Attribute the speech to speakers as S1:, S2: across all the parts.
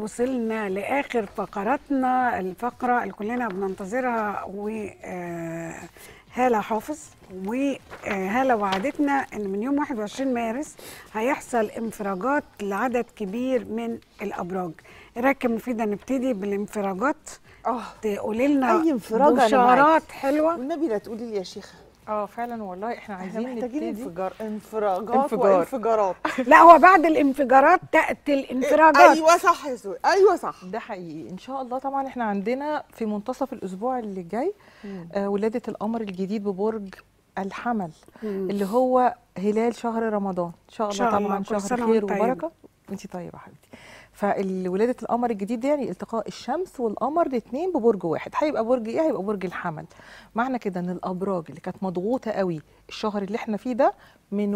S1: وصلنا لاخر فقراتنا الفقره اللي كلنا بننتظرها و آه، هاله حافظ وهاله وعدتنا ان من يوم 21 مارس هيحصل انفراجات لعدد كبير من الابراج ايه رايك يا مفيده نبتدي بالانفراجات
S2: اه
S1: تقولي لنا
S2: أي انفراج أنا
S1: بشارات
S2: معاكي.
S1: حلوه
S2: والنبي لا تقولي لي يا شيخه
S3: اه فعلا والله احنا
S2: احنا
S3: عايزين
S2: محتاجين
S3: نبتدي
S2: انفجار انفراجات
S3: انفجار.
S2: وانفجارات
S1: لا هو بعد الانفجارات تاتي الانفراجات
S2: ايوه صح يا سوي ايوه صح
S3: ده حقيقي ان شاء الله طبعا احنا عندنا في منتصف الاسبوع اللي جاي آه ولاده القمر الجديد ببرج الحمل
S1: مم.
S3: اللي هو هلال شهر رمضان ان شاء الله
S1: شاء الله،
S3: طبعا
S1: كل
S3: شهر
S1: سنة
S3: خير
S1: وانت طيبة.
S3: وبركه انت طيبه يا حبيبتي فولادة القمر الجديد ده يعني التقاء الشمس والقمر الاثنين ببرج واحد هيبقى برج ايه هيبقى برج الحمل معنى كده ان الابراج اللي كانت مضغوطه قوي الشهر اللي احنا فيه ده من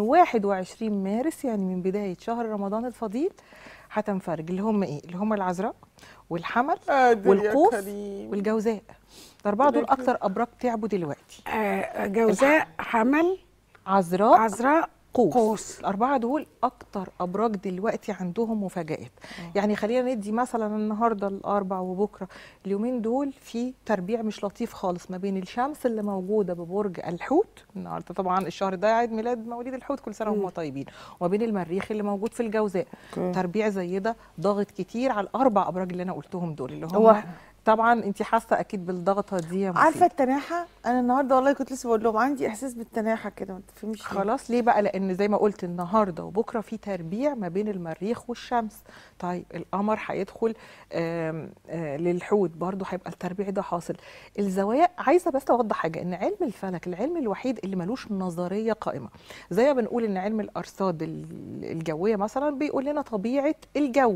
S3: 21 مارس يعني من بدايه شهر رمضان الفضيل هتنفرج اللي هم ايه اللي هم العذراء والحمل
S2: قادر يا
S3: والقوس
S2: كريم.
S3: والجوزاء الاربعه دول
S2: ربنا
S3: اكتر ابراج تعبوا دلوقتي
S1: آه، جوزاء حمل
S3: عذراء
S1: عذراء
S3: قوس.
S1: قوس.
S3: الأربعة دول أكتر أبراج دلوقتي عندهم مفاجآت يعني خلينا ندي مثلا النهاردة الأربع وبكرة اليومين دول في تربيع مش لطيف خالص ما بين الشمس اللي موجودة ببرج الحوت النهاردة طبعا الشهر ده عيد ميلاد مواليد الحوت كل سنة وهم طيبين وما بين المريخ اللي موجود في الجوزاء
S2: أوكي.
S3: تربيع زي ده ضاغط كتير على الأربع أبراج اللي أنا قلتهم دول اللي
S2: هو
S3: هم
S2: إحنا-
S3: طبعا انت حاسه اكيد بالضغطه دي يا
S2: عارفه
S3: مفيدة.
S2: التناحه انا النهارده والله كنت لسه بقول لهم عندي احساس بالتناحه كده ما تفهميش ليه.
S3: خلاص ليه بقى لان زي ما قلت النهارده وبكره في تربيع ما بين المريخ والشمس طيب القمر هيدخل آم، آه، للحوت برضه هيبقى التربيع ده حاصل الزوايا عايزه بس اوضح حاجه ان علم الفلك العلم الوحيد اللي ملوش نظريه قائمه زي ما بنقول ان علم الارصاد ال- الجويه مثلا بيقول لنا طبيعه الجو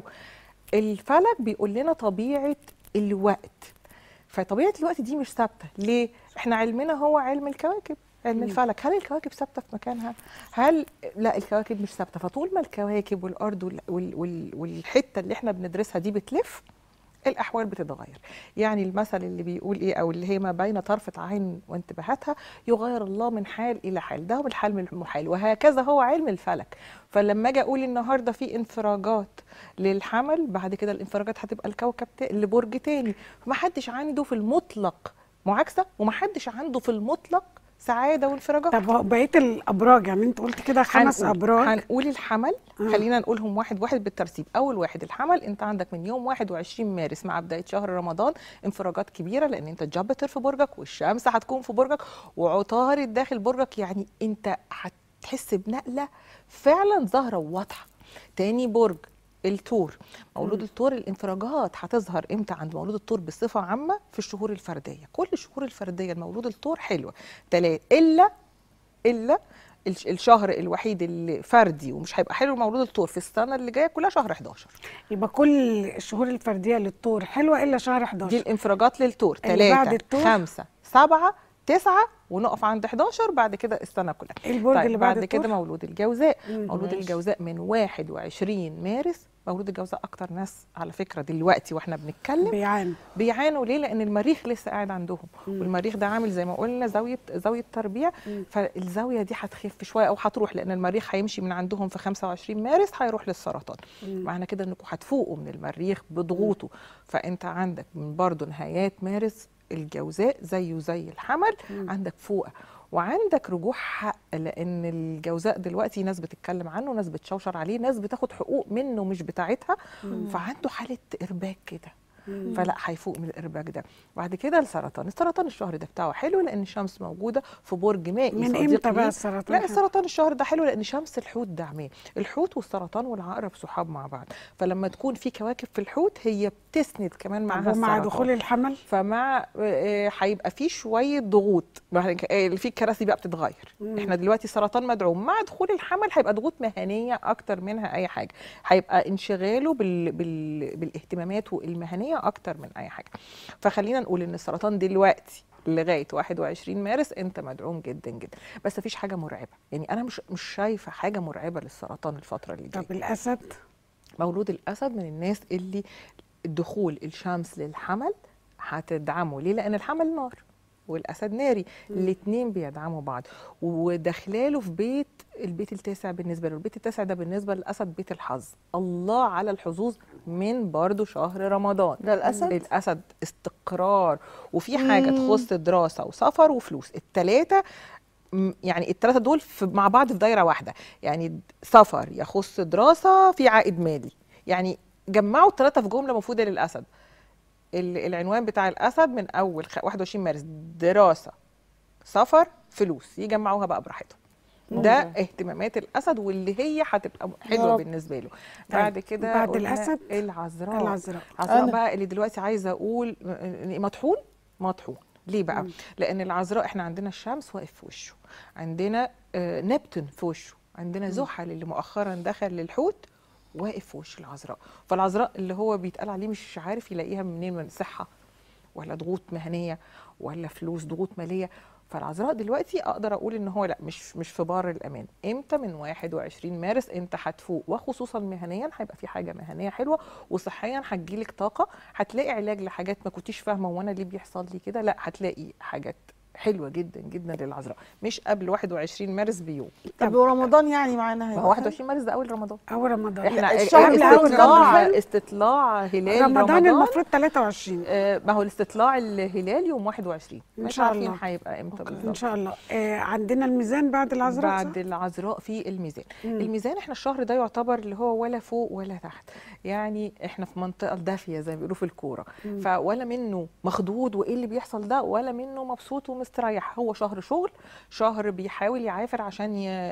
S3: الفلك بيقول لنا طبيعه الوقت فطبيعه الوقت دي مش ثابته ليه احنا علمنا هو علم الكواكب علم الفلك هل الكواكب ثابته في مكانها هل لا الكواكب مش ثابته فطول ما الكواكب والارض وال... وال... وال... والحته اللي احنا بندرسها دي بتلف الاحوال بتتغير يعني المثل اللي بيقول ايه او اللي هي ما بين طرفه عين وانتباهاتها يغير الله من حال الى حال ده هو الحال من المحال وهكذا هو علم الفلك فلما اجي اقول النهارده في انفراجات للحمل بعد كده الانفراجات هتبقى الكوكب تا- لبرج تاني ما حدش عنده في المطلق معاكسه وما حدش عنده في المطلق سعاده وانفراجات
S1: طب هو بقيه الابراج يعني انت قلت كده خمس
S3: هنقول-
S1: ابراج
S3: هنقول الحمل
S1: آه.
S3: خلينا نقولهم واحد واحد بالترتيب اول واحد الحمل انت عندك من يوم 21 مارس مع بدايه شهر رمضان انفراجات كبيره لان انت جابتر في برجك والشمس هتكون في برجك وعطارد داخل برجك يعني انت هتحس بنقله فعلا ظاهره وواضحه تاني برج الثور مولود الثور الانفراجات هتظهر امتى عند مولود الثور بصفه عامه في الشهور الفرديه كل الشهور الفرديه المولود الثور حلوه تلات الا الا الش- الشهر الوحيد اللي فردي ومش هيبقى حلو مولود الثور في السنه اللي جايه كلها شهر 11
S1: يبقى كل الشهور الفرديه للطور حلوه الا شهر
S3: دي
S1: 11
S3: الانفراجات للثور
S1: اللي بعد
S3: 3
S1: الثور؟
S3: 5 7 9 ونقف عند 11 بعد كده السنه كلها
S1: إيه البرج اللي بعد
S3: بعد كده
S1: الثور؟
S3: مولود الجوزاء
S1: مم،
S3: مولود
S2: ماشي.
S3: الجوزاء من 21 مارس مولود الجوزاء اكتر ناس على فكره دلوقتي واحنا بنتكلم
S1: بيعانوا
S3: بيعانوا ليه لان المريخ لسه قاعد عندهم والمريخ ده عامل زي ما قلنا زاويه زاويه تربيع فالزاويه دي هتخف شويه او هتروح لان المريخ هيمشي من عندهم في 25 مارس هيروح للسرطان معنى كده انكم هتفوقوا من المريخ بضغوطه فانت عندك من برضه نهايات مارس الجوزاء زيه زي الحمل عندك فوقه وعندك رجوع حق لان الجوزاء دلوقتي ناس بتتكلم عنه ناس بتشوشر عليه ناس بتاخد حقوق منه مش بتاعتها فعنده حاله ارباك كده فلا هيفوق من الارباك ده بعد كده السرطان السرطان الشهر ده بتاعه حلو لان الشمس موجوده في برج مائي
S1: من
S3: صديق
S1: امتى بقى
S3: ليه.
S1: السرطان
S3: لا
S1: حلو؟
S3: السرطان الشهر ده حلو لان شمس الحوت داعماه الحوت والسرطان والعقرب صحاب مع بعض فلما تكون في كواكب في الحوت هي بتسند كمان
S1: طب
S3: معاها
S1: ومع
S3: السرطان
S1: دخول الحمل
S3: فمع آه، هيبقى في شويه ضغوط بعد ك- آه، في الكراسي بقى بتتغير احنا دلوقتي سرطان مدعوم مع دخول الحمل هيبقى ضغوط مهنيه اكتر منها اي حاجه هيبقى انشغاله بال... بال... بالاهتمامات المهنيه اكتر من اي حاجه فخلينا نقول ان السرطان دلوقتي لغايه 21 مارس انت مدعوم جدا جدا بس مفيش حاجه مرعبه يعني انا مش مش شايفه حاجه مرعبه للسرطان الفتره اللي جايه
S1: طب الاسد
S3: مولود الاسد من الناس اللي دخول الشمس للحمل هتدعمه ليه لان الحمل نار والاسد ناري الاثنين بيدعموا بعض وداخلاله في بيت البيت التاسع بالنسبه له البيت التاسع ده بالنسبه للاسد بيت الحظ الله على الحظوظ من برضو شهر رمضان
S2: ده الأسد؟
S3: الاسد استقرار وفي حاجه
S2: مم.
S3: تخص دراسه وسفر وفلوس الثلاثه يعني الثلاثه دول في مع بعض في دايره واحده يعني سفر يخص دراسه في عائد مالي يعني جمعوا الثلاثه في جمله مفيده للاسد ال- العنوان بتاع الاسد من اول خ- 21 مارس دراسه سفر فلوس يجمعوها بقى براحتهم ده اهتمامات الاسد واللي هي هتبقى حلوه
S2: رب.
S3: بالنسبه له بعد كده
S1: بعد
S3: قلنا
S1: الأسد؟
S3: العذراء
S1: العذراء
S3: العذراء
S2: أنا.
S3: بقى اللي دلوقتي عايزه اقول م- مطحون مطحون ليه بقى
S1: مم.
S3: لان العذراء احنا عندنا الشمس واقف في وشه عندنا آه، نبتون في وشه عندنا زحل اللي مؤخرا دخل للحوت واقف في وش العذراء فالعذراء اللي هو بيتقال عليه مش عارف يلاقيها منين من صحه ولا ضغوط مهنيه ولا فلوس ضغوط ماليه فالعذراء دلوقتي اقدر اقول ان هو لا مش مش في بار الامان امتى من 21 مارس انت هتفوق وخصوصا مهنيا هيبقى في حاجه مهنيه حلوه وصحيا هتجيلك طاقه هتلاقي علاج لحاجات ما كنتيش فاهمه وانا ليه بيحصل لي كده لا هتلاقي حاجات حلوه جدا جدا للعذراء مش قبل 21 مارس بيوم
S2: طب ورمضان يعني معانا
S3: ما
S2: هيبقى
S3: هو 21 مارس ده اول رمضان
S1: اول رمضان
S3: احنا
S2: الشهر
S1: قبل أول
S3: استطلاع
S1: رمضان.
S3: استطلاع هلال
S1: رمضان,
S3: رمضان
S1: المفروض 23
S3: آه، ما هو الاستطلاع الهلال يوم 21
S1: إن
S3: مش
S1: شاء
S3: عارفين
S1: الله.
S3: هيبقى امتى
S1: ان
S3: بالظبط
S1: شاء الله آه عندنا الميزان بعد العذراء
S3: بعد
S1: صح؟
S3: العذراء في الميزان
S1: مم.
S3: الميزان احنا الشهر ده يعتبر اللي هو ولا فوق ولا تحت يعني احنا في منطقه دافيه زي ما بيقولوا في الكوره
S1: مم.
S3: فولا منه مخضوض وايه اللي بيحصل ده ولا منه مبسوط ومستريح هو شهر شغل شهر بيحاول يعافر عشان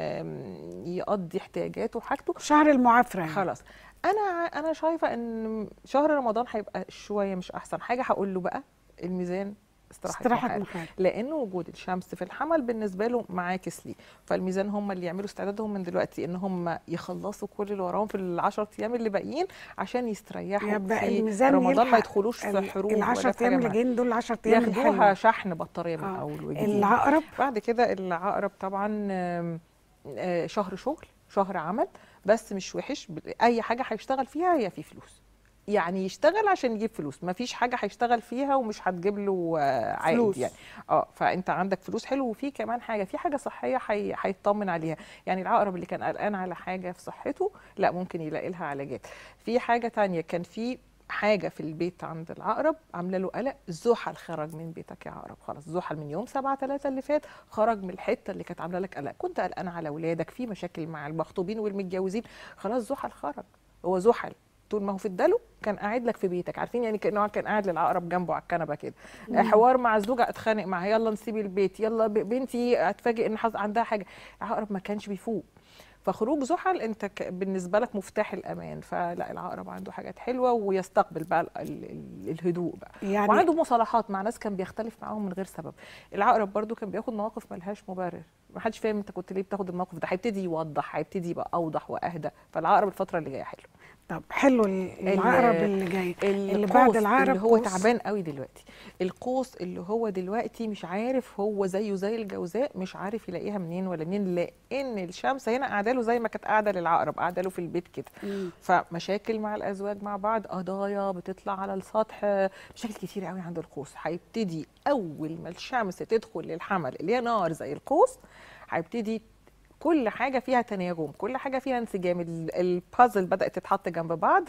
S3: ي- يقضي احتياجاته وحاجته
S1: شهر المعافره يعني.
S3: خلاص انا ع- انا شايفه ان شهر رمضان هيبقى شويه مش احسن حاجه هقول له بقى الميزان استراحه,
S1: استراحه
S3: محارب.
S1: محارب
S3: لان وجود الشمس في الحمل بالنسبه له معاكس ليه فالميزان هم اللي يعملوا استعدادهم من دلوقتي ان هم يخلصوا كل اللي وراهم في العشر ايام اللي باقيين عشان يستريحوا
S1: يبقى
S3: في
S1: الميزان
S3: رمضان ما
S1: يلحق
S3: يدخلوش في
S1: ال-
S3: حروب ولا
S1: العشر
S3: في حاجة
S1: ايام اللي
S3: معاه.
S1: جايين دول 10 ايام
S3: ياخدوها
S1: الحلوه
S3: شحن بطاريه من
S1: آه.
S3: اول وجديد
S1: العقرب
S3: بعد كده العقرب طبعا آم، آه، شهر شغل شهر عمل بس مش وحش ب- اي حاجه هيشتغل فيها هي في فلوس يعني يشتغل عشان يجيب فلوس ما فيش حاجه هيشتغل فيها ومش هتجيب له آه، عائد
S2: فلوس.
S3: يعني اه فانت عندك فلوس حلو وفي كمان حاجه في حاجه صحيه هي- هيطمن عليها يعني العقرب اللي كان قلقان على حاجه في صحته لا ممكن يلاقي لها علاجات في حاجه تانية كان في حاجه في البيت عند العقرب عامله له قلق زحل خرج من بيتك يا عقرب خلاص زحل من يوم 7 3 اللي فات خرج من الحته اللي كانت عامله لك قلق كنت قلقان على اولادك في مشاكل مع المخطوبين والمتجوزين خلاص زحل خرج هو زحل طول ما هو في الدلو كان قاعد لك في بيتك عارفين يعني كانه كان قاعد للعقرب جنبه على الكنبه كده حوار مع الزوجه اتخانق معاها يلا نسيب البيت يلا ب- بنتي اتفاجئ ان حصل عندها حاجه العقرب ما كانش بيفوق فخروج زحل انت ك- بالنسبه لك مفتاح الامان فلا العقرب عنده حاجات حلوه ويستقبل بقى ال- ال- ال- الهدوء بقى
S1: يعني
S3: وعنده مصالحات مع ناس كان بيختلف معاهم من غير سبب العقرب برضو كان بياخد مواقف ملهاش مبرر ما حدش فاهم انت كنت ليه بتاخد الموقف ده هيبتدي يوضح هيبتدي يبقى اوضح واهدى فالعقرب الفتره اللي جايه حلو
S1: طب حلو ال- العقرب اللي جاي اللي بعد
S3: القوس
S1: العقرب
S3: اللي هو
S1: قوس.
S3: تعبان قوي دلوقتي القوس اللي هو دلوقتي مش عارف هو زيه زي الجوزاء مش عارف يلاقيها منين ولا منين لان الشمس هنا قاعده له زي ما كانت قاعده للعقرب قاعده له في البيت كده
S1: مم.
S3: فمشاكل مع الازواج مع بعض قضايا بتطلع على السطح مشاكل كتير قوي عند القوس هيبتدي اول ما الشمس تدخل للحمل اللي هي نار زي القوس هيبتدي كل حاجه فيها تناغم كل حاجه فيها انسجام ال- البازل بدات تتحط جنب بعض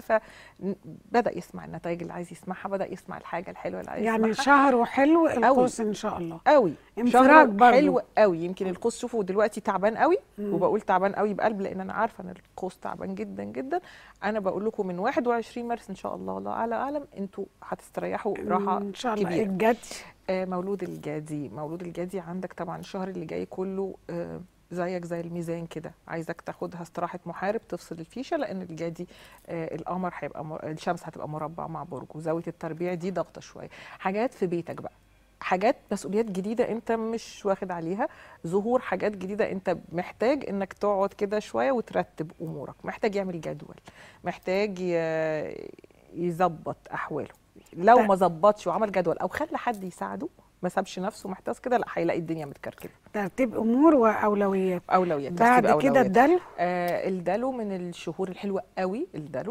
S3: فبدا يسمع النتائج اللي عايز يسمعها بدا يسمع الحاجه الحلوه اللي عايز
S1: يعني
S3: يسمعها
S1: شهر حلو القوس ان شاء الله
S3: قوي
S1: انفراج
S3: شهر
S1: برضو.
S3: حلو قوي يمكن القوس شوفوا دلوقتي تعبان قوي
S1: مم.
S3: وبقول تعبان قوي بقلب لان انا عارفه ان القوس تعبان جدا جدا انا بقول لكم من 21 مارس ان شاء الله الله اعلى اعلم انتوا هتستريحوا راحه
S1: ان شاء الله
S3: كبيرة.
S1: الجد
S3: آه، مولود الجدي مولود الجدي عندك طبعا الشهر اللي جاي كله آه، زيك زي الميزان كده عايزك تاخدها استراحه محارب تفصل الفيشه لان الجدي آه، القمر هيبقى مر... الشمس هتبقى مربع مع برج وزاويه التربيع دي ضغطه شويه حاجات في بيتك بقى حاجات مسؤوليات جديده انت مش واخد عليها ظهور حاجات جديده انت محتاج انك تقعد كده شويه وترتب امورك محتاج يعمل جدول محتاج ي- يظبط احواله لو
S1: طيب.
S3: ما ظبطش وعمل جدول او خلى حد يساعده ما سابش نفسه محتاج كده لا هيلاقي الدنيا متكركبه
S1: ترتيب امور واولويات
S3: اولويات
S1: بعد
S3: ترتيب
S1: كده
S3: أولويات.
S1: الدلو
S3: آه الدلو من الشهور الحلوه قوي الدلو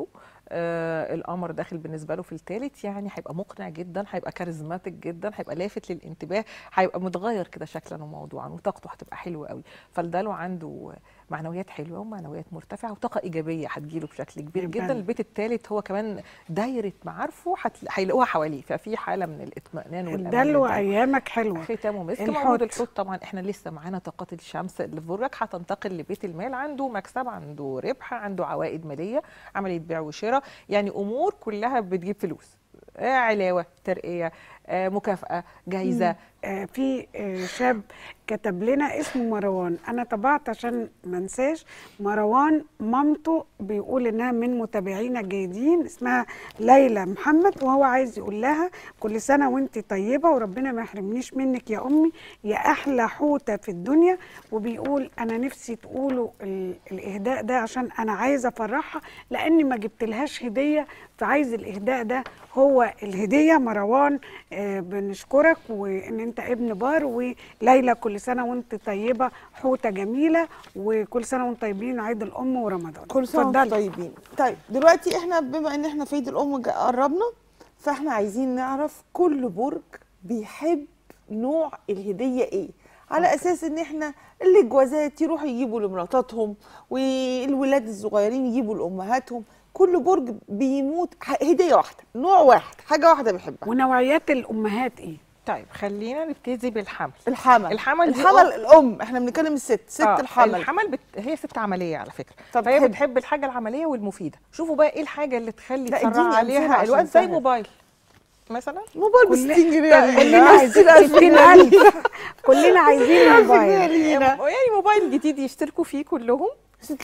S3: آه القمر داخل بالنسبه له في الثالث يعني هيبقى مقنع جدا هيبقى كاريزماتيك جدا هيبقى لافت للانتباه هيبقى متغير كده شكلا وموضوعا وطاقته هتبقى حلوه قوي فالدلو عنده معنويات حلوه ومعنويات مرتفعه وطاقه ايجابيه هتجيله بشكل كبير
S1: يبقى
S3: جدا البيت الثالث هو كمان دايره معارفه هتل- هيلاقوها حواليه ففي حاله من الاطمئنان والامان
S1: الدلو
S3: للدلو.
S1: ايامك حلوه
S3: ختامه مسك
S1: الحوت.
S3: موجود الحوت طبعا احنا لسه معانا طاقات الشمس اللي في برجك هتنتقل لبيت المال عنده مكسب عنده ربح عنده عوائد ماليه عمليه بيع وشراء يعني امور كلها بتجيب فلوس آه علاوه ترقيه آه مكافاه جايزه
S1: آه، في آه، شاب كتب لنا اسمه مروان انا طبعت عشان ما انساش مروان مامته بيقول انها من متابعينا الجيدين اسمها ليلى محمد وهو عايز يقول لها كل سنه وانت طيبه وربنا ما يحرمنيش منك يا امي يا احلى حوته في الدنيا وبيقول انا نفسي تقولوا ال- الاهداء ده عشان انا عايزه افرحها لاني ما جبتلهاش هديه فعايز الاهداء ده هو الهديه مروان آه، بنشكرك وان انت ابن بار وليلى كل سنه وانت طيبه حوته جميله وكل سنه وانتم طيبين عيد الام ورمضان
S2: كل سنه وانتم
S1: اتفضلي.
S2: طيبين طيب دلوقتي احنا بما ان احنا في عيد الام جا- قربنا فاحنا عايزين نعرف كل برج بيحب نوع الهديه ايه على اساس ان احنا اللي الجوازات يروحوا يجيبوا لمراتاتهم والولاد الصغيرين يجيبوا لامهاتهم كل برج بيموت ح- هديه واحده نوع واحد حاجه واحده بيحبها
S1: ونوعيات الامهات ايه
S3: طيب خلينا نبتدي بالحمل
S2: الحمل
S3: الحمل دي
S2: الحمل الام احنا بنتكلم الست ست
S3: آه،
S2: الحمل
S3: الحمل بت... هي ست عمليه على فكره
S2: طب
S3: فهي
S2: حلو.
S3: بتحب الحاجه العمليه والمفيده شوفوا بقى ايه الحاجه اللي تخلي
S2: لا،
S3: تسرع
S2: اديني أمثلة
S3: عليها
S2: عشان
S3: الوقت زي
S2: سهل.
S3: موبايل مثلا
S2: موبايل ب
S1: كل-
S2: 60 جنيه
S1: كلنا عايزين 60000 كلنا عايزين موبايل
S2: لينا
S3: يعني موبايل جديد يشتركوا فيه كلهم
S2: 60000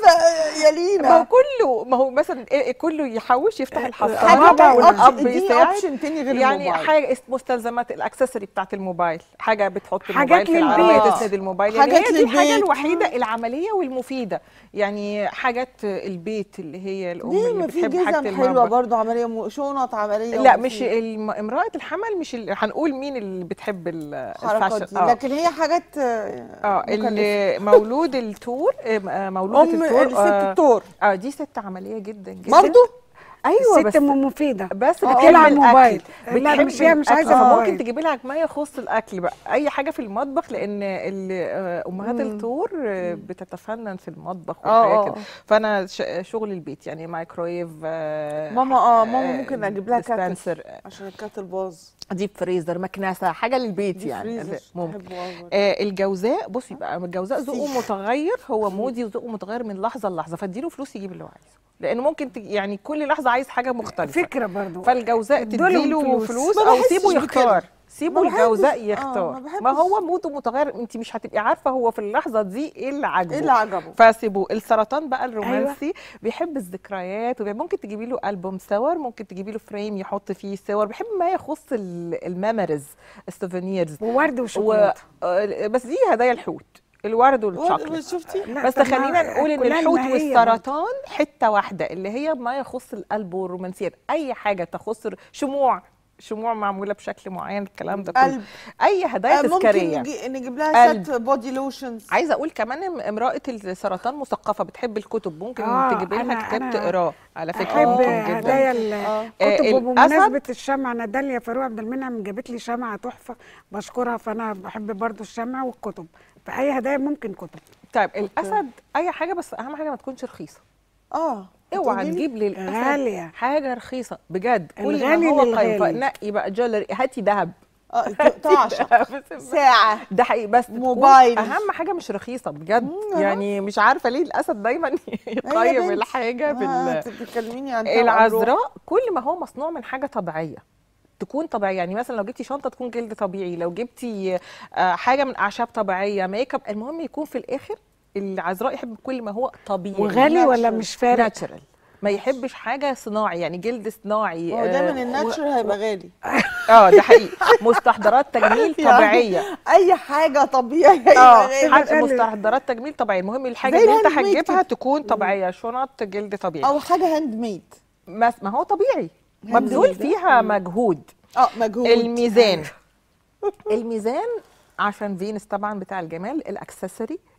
S2: يا
S3: ما هو
S2: لينا
S3: كله ما هو مثلا إيه- كله يحوش يفتح الحصاله
S1: حاجة
S2: حاجه
S3: والاب
S2: اديني
S3: يساعد
S2: اوبشن تاني غير
S3: يعني
S2: الموبايل
S3: حاجه است- مستلزمات الاكسسوري بتاعت الموبايل حاجه بتحط
S1: حاجات
S3: الموبايل في
S1: للبيت.
S3: العربيه
S2: آه.
S3: تسند الموبايل يعني
S2: حاجات
S3: هي دي الحاجه
S2: للبيت.
S3: الوحيده العمليه والمفيده يعني حاجات البيت اللي هي الام
S2: ليه
S3: اللي
S2: ما في
S3: بتحب حاجه
S2: جزم حلوه
S3: المطبخ
S2: برضو عمليه م... شنط عمليه
S3: لا
S2: وفي
S3: مش الم- امراه الحمل مش ال... هنقول مين اللي بتحب ال-
S2: الحركات
S3: الفاشن
S2: دي لكن هي حاجات آه،
S3: اه
S2: مكلفة.
S3: اللي مولود التور آه، مولوده
S2: ام
S3: التور
S2: الست
S3: آه،
S2: التور
S3: اه دي ست عمليه جدا جدا
S2: برضو
S3: ايوه
S1: الست
S3: بس
S1: ام مفيده
S3: بس
S2: آه،
S3: بتحب
S1: تلعب
S3: الاكل
S1: موبايل. لا،
S3: بتحب
S1: مش- هي مش
S3: الأكل،
S1: عايزة
S3: فممكن
S1: موبايل.
S3: تجيبي لها ما يخص الاكل بقى اي حاجه في المطبخ لان ال- آه، امهات التور آه، بتتفنن في المطبخ
S2: آه،
S3: وحاجات
S2: آه.
S3: كده فانا ش- شغل البيت يعني مايكرويف آه،
S2: ماما اه ماما ممكن اجيب لها كاتل
S3: ديسبنسر
S2: عشان الكاتل باظ
S3: ديب فريزر مكنسه حاجه للبيت
S2: دي
S3: يعني
S2: فريزر،
S3: ممكن
S2: بحبه أوي.
S3: آه الجوزاء بصي بقى الجوزاء ذوقه
S2: سيح.
S3: متغير هو مودي وذوقه متغير من لحظه للحظه فاديله فلوس يجيب اللي هو عايزه لانه ممكن تج... يعني كل لحظه عايز حاجه مختلفه
S1: فكره برضو
S3: فالجوزاء
S1: ادولهم
S3: تديله
S1: فلوس.
S3: فلوس,
S2: ما
S3: او
S2: بحسش
S3: سيبه
S2: بكده.
S3: يختار سيبه
S2: ما بحبش-
S3: الجوزاء
S2: آه،
S3: يختار
S2: ما
S3: ما,
S2: بحبش.
S3: هو موده متغير انت مش هتبقي عارفه هو في اللحظه دي ايه اللي عاجبه
S2: ايه اللي عجبه
S3: فسيبوه السرطان بقى الرومانسي بيحب الذكريات وبي- ممكن تجيبي له البوم صور ممكن تجيبي له فريم يحط فيه صور بيحب ما يخص ال- الميموريز السوفينيرز
S1: وورد
S3: و...
S1: وشوكولاته
S3: آه، بس دي هدايا الحوت الورد والشوكليت
S2: شفتي
S1: لا،
S3: بس
S1: طب ما
S3: خلينا نقول ان
S1: كلها
S3: الحوت
S1: الماهية
S3: والسرطان حته واحده اللي هي ما يخص القلب والرومانسيات اي حاجه تخص شموع شموع معموله بشكل معين الكلام ده كله
S2: قلب.
S3: اي هدايا
S2: آه، ممكن
S3: تذكاريه
S2: نجي- نجيب لها
S3: قلب.
S2: ست بودي لوشنز
S3: عايزه اقول كمان إن امراه السرطان مثقفه بتحب الكتب ممكن
S1: آه،
S3: تجيبي لها
S1: أنا-
S3: كتاب
S1: أنا
S3: تقراه على فكره
S1: بحب
S3: ممكن
S1: هدايا
S3: جدا
S2: آه.
S3: آه،
S1: الكتب
S3: الأسد.
S1: وبمناسبه الشمع نداليا فاروق عبد المنعم جابت لي شمعه تحفه بشكرها فانا بحب برضو الشمع والكتب فاي هدايا ممكن كتب
S3: طيب الاسد اي حاجه بس اهم حاجه ما تكونش رخيصه
S2: اه
S3: اوعى
S2: هتقولي لي؟
S3: تجيب لي الاسد
S1: غالية.
S3: حاجه رخيصه بجد كل
S1: الغالي
S3: ما هو
S1: للغالي.
S3: قيمه نقي بقى جولري هاتي ذهب
S2: اه طاشة ساعة
S3: ده حقيقي بس تكون
S2: موبايل.
S3: اهم حاجه مش رخيصه بجد
S2: مم،
S3: يعني مش عارفه ليه الاسد دايما يقيم الحاجه بال
S2: انت بتكلميني عن توأم روح.
S3: العذراء كل ما هو مصنوع من حاجه طبيعيه تكون طبيعيه يعني مثلا لو جبتي شنطه تكون جلد طبيعي لو جبتي آه، حاجه من اعشاب طبيعيه ميك اب المهم يكون في الاخر العذراء يحب كل ما هو طبيعي
S1: وغالي ولا
S2: natural.
S1: مش فارق
S3: ناتشرال ما يحبش حاجه صناعي يعني جلد صناعي
S2: هو
S3: آه،
S2: دايما الناتشر هيبقى غالي
S3: اه ده حقيقي مستحضرات تجميل طبيعيه
S2: اي حاجة طبيعي هيبقى
S3: اه
S2: غالي
S3: حاجة مستحضرات تجميل طبيعيه المهم الحاجه
S2: زي
S3: اللي انت
S2: الهاند ميد
S3: هتجيبها
S2: كده.
S3: تكون طبيعيه شنط جلد طبيعي
S2: او حاجة هاند ميد
S3: بس ما هو طبيعي
S2: هاند
S3: مبذول
S2: ميد.
S3: فيها مجهود
S2: اه مجهود
S3: الميزان الميزان عشان فينس طبعا بتاع الجمال الاكسسوري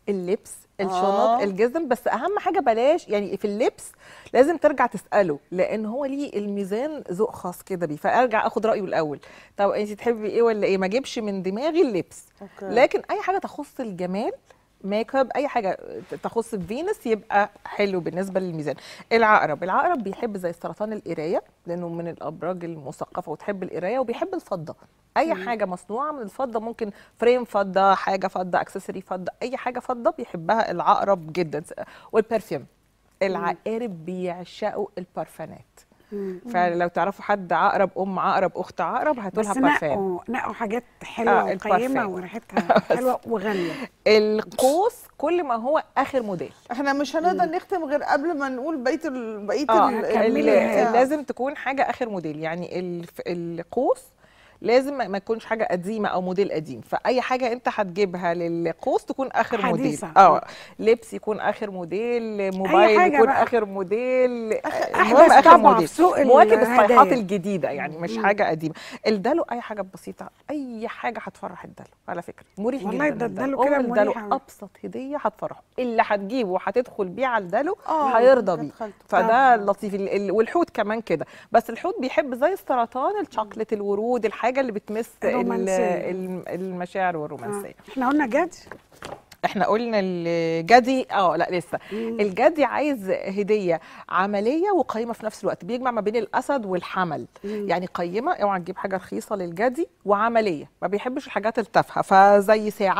S3: اللبس الشنط
S2: آه.
S3: الجزم بس اهم حاجه بلاش يعني في اللبس لازم ترجع تساله لان هو ليه الميزان ذوق خاص كده بيه فارجع اخد رايه الاول طب انت تحبي ايه ولا ايه ما اجيبش من دماغي اللبس
S2: أوكي.
S3: لكن اي حاجه تخص الجمال ميك اب اي حاجه تخص فينوس يبقى حلو بالنسبه للميزان العقرب العقرب بيحب زي السرطان القرايه لانه من الابراج المثقفه وتحب القرايه وبيحب الفضه اي حاجه مصنوعه من الفضه ممكن فريم فضه حاجه فضه اكسسوري فضه اي حاجه فضه بيحبها العقرب جدا والبرفيوم العقارب بيعشقوا البارفانات فلو تعرفوا حد عقرب ام عقرب اخت عقرب هاتوا
S1: بس
S3: لها بارفان
S1: نقوا نقوا حاجات حلوه
S3: آه،
S1: وقيمه
S3: البارفان.
S1: وريحتها حلوه وغاليه
S3: القوس كل ما هو اخر موديل
S2: احنا مش هنقدر نختم غير قبل ما نقول بقيه ال... بقيه
S3: اه
S2: ال...
S1: كملي
S3: ال-
S1: البتاع.
S3: لازم تكون حاجه اخر موديل يعني الف- القوس لازم ما ما تكونش حاجه قديمه او موديل قديم فاي حاجه انت هتجيبها للقوس تكون اخر
S1: حديثة.
S3: موديل اه لبس يكون اخر موديل موبايل
S1: حاجة
S3: يكون
S1: بقى.
S3: اخر موديل
S1: أحدث طبعة في سوق
S3: مواكب الصيحات
S1: الهدايا.
S3: الجديده يعني مش حاجه قديمه الدلو اي حاجه بسيطه اي حاجه هتفرح الدلو على فكره مريح
S1: والله
S3: جدا
S1: ده الدلو كده
S3: أم الدلو
S1: مريح أوي.
S3: ابسط هديه هتفرحه اللي هتجيبه وهتدخل بيه على الدلو
S2: آه،
S3: هيرضى
S2: كانت
S3: بيه
S2: خالته.
S3: فده لطيف ال- ال- والحوت كمان كده بس الحوت بيحب زي السرطان الشوكليت الورود الحاجه اللي بتمس ال-
S1: الرومانسية.
S3: الم- المشاعر والرومانسيه
S1: آه. احنا قلنا جد
S3: احنا قلنا الجدي اه لا لسه الجدي عايز هديه عمليه وقيمه في نفس الوقت بيجمع ما بين الاسد والحمل يعني قيمه اوعى تجيب حاجه رخيصه للجدي وعمليه ما بيحبش الحاجات التافهه فزي ساعه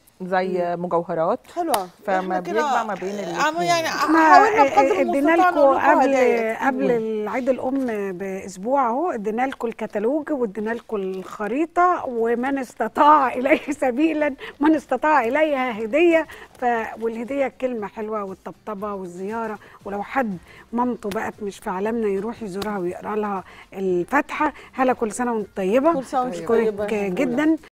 S3: زي مجوهرات
S2: حلوه
S3: فما
S2: إحنا كده
S3: بيجمع ما بين
S2: عم-
S3: الاتنين.
S2: يعني
S1: احنا
S2: حاولنا بقدر
S1: ادينا
S2: المستطاع
S1: لكم
S2: نقول لكم
S1: قبل
S2: هدايا.
S1: قبل عيد الام باسبوع اهو ادينا لكم الكتالوج وادينا لكم الخريطه ومن استطاع اليه سبيلا من استطاع اليها هديه ف والهديه كلمه حلوه والطبطبه والزياره ولو حد مامته بقت مش في عالمنا يروح يزورها ويقرا لها الفاتحه هلا كل سنه وانت طيبه
S2: كل سنة وانت
S1: أشكرك
S2: طيبة يا هبولة.
S1: جدا